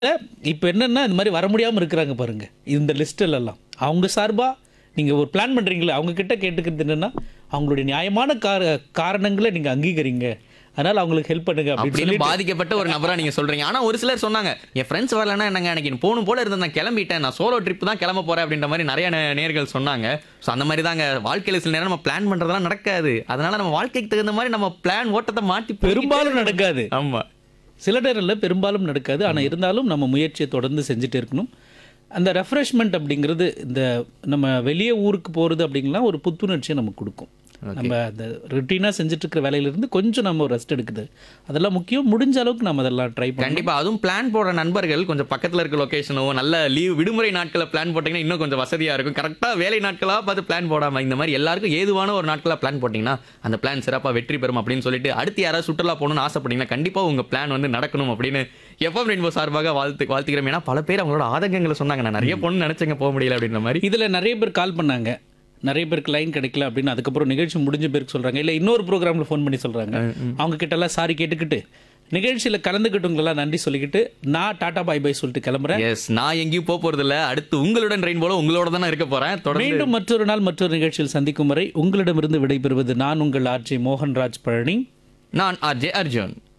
இப்போ என்னன்னா இந்த மாதிரி வர முடியாமல் இருக்கிறாங்க பாருங்க இந்த லிஸ்ட்டில் எல்லாம் அவங்க சார்பாக நீங்கள் ஒரு பிளான் பண்ணுறீங்களே அவங்க கிட்ட கேட்டுக்கிறது என்னன்னா அவங்களுடைய நியாயமான கார காரணங்களை நீங்கள் அங்கீகரிங்க அதனால் அவங்களுக்கு ஹெல்ப் பண்ணுங்க அப்படின்னு அப்படின்னு சொல்லி பாதிக்கப்பட்ட ஒரு நபரா நீங்க சொல்றீங்க ஆனா ஒரு சிலர் சொன்னாங்க என் ஃப்ரெண்ட்ஸ் வரலன்னா என்னங்க எனக்கு போகணும் போல இருந்தது நான் கிளம்பிட்டேன் நான் சோலோ ட்ரிப் தான் கிளம்ப போறேன் அப்படின்ற மாதிரி நிறைய நே- நேர்கள் சொன்னாங்க ஸோ அந்த மாதிரி தாங்க வாழ்க்கையில சில நேரம் நம்ம பிளான் பண்றதெல்லாம் நடக்காது அதனால நம்ம வாழ்க்கைக்கு தகுந்த மாதிரி நம்ம பிளான் ஓட்டத்தை மாத்தி போய்கிட்டே பெரும்பாலும் நடக்காது ஆமா சில நேரங்களில் பெரும்பாலும் நடக்காது ஆனால் இருந்தாலும் நம்ம முயற்சியை தொடர்ந்து செஞ்சுட்டு இருக்கணும் அந்த ரெஃப்ரெஷ்மெண்ட் அப்படிங்கிறது இந்த நம்ம வெளியே ஊருக்கு போகிறது அப்படிங்கலாம் ஒரு புத்துணர்ச்சியை நமக்கு கொடுக்கும் நம்ம அந்த ருட்டீனாக செஞ்சுட்டு இருக்கிற வேலையிலிருந்து கொஞ்சம் நம்ம ரெஸ்ட் எடுக்குது அதெல்லாம் முக்கியம் முடிஞ்ச அளவுக்கு நம்ம அதெல்லாம் ட்ரை பண்ணி கண்டிப்பா அதுவும் பிளான் போடுற நண்பர்கள் கொஞ்சம் பக்கத்துல இருக்க லொகேஷனோ நல்ல லீவ் விடுமுறை நாட்களை பிளான் போட்டீங்கன்னா இன்னும் கொஞ்சம் வசதியா இருக்கும் கரெக்டா வேலை நாட்களா பார்த்து பிளான் போடாம இந்த மாதிரி எல்லாருக்கும் ஏதுவான ஒரு நாட்களா பிளான் போட்டீங்கன்னா அந்த பிளான் சிறப்பா வெற்றி பெறும் அப்படின்னு சொல்லிட்டு அடுத்து யாராவது சுற்றுலா போகணும்னு ஆசைப்பட்டீங்கன்னா கண்டிப்பா உங்க பிளான் வந்து நடக்கணும் அப்படின்னு எஃப்எம் ரெயின்போ சார்பாக வாழ்த்து வாழ்த்துக்கிறோம் ஏன்னா பல பேர் அவங்களோட ஆதங்கங்களை சொன்னாங்க நான் நிறைய பொண்ணு நினைச்சேங்க போக முடியல அப்படின்ற மாதிரி இதில் நிறைய பேர் கால் பண்ணாங்க நிறைய பேருக்கு லைன் கிடைக்கல அப்படின்னு அதுக்கப்புறம் நிகழ்ச்சி முடிஞ்ச பேருக்கு சொல்கிறாங்க இல்லை இன்னொரு ப்ரோக்ராமில் ஃபோன் பண்ணி சொல்கிறாங்க அவங்க கிட்டலாம் சாரி கேட்டுக்கிட்டு நிகழ்ச்சியில் கலந்துக்கிட்டவங்களெல்லாம் நன்றி சொல்லிக்கிட்டு நான் டாடா பாய் பாய் சொல்லிட்டு கிளம்புறேன் எஸ் நான் எங்கேயும் போக போறது இல்ல அடுத்து உங்களுடன் ரெயின் போல உங்களோட தானே இருக்க போறேன் தொடர்ந்து மீண்டும் மற்றொரு நாள் மற்றொரு நிகழ்ச்சியில் சந்திக்கும் வரை உங்களிடமிருந்து விடைபெறுவது நான் உங்கள் ஆர்ஜே மோகன்ராஜ் பழனி நான் ஆர்ஜே அர்ஜுன்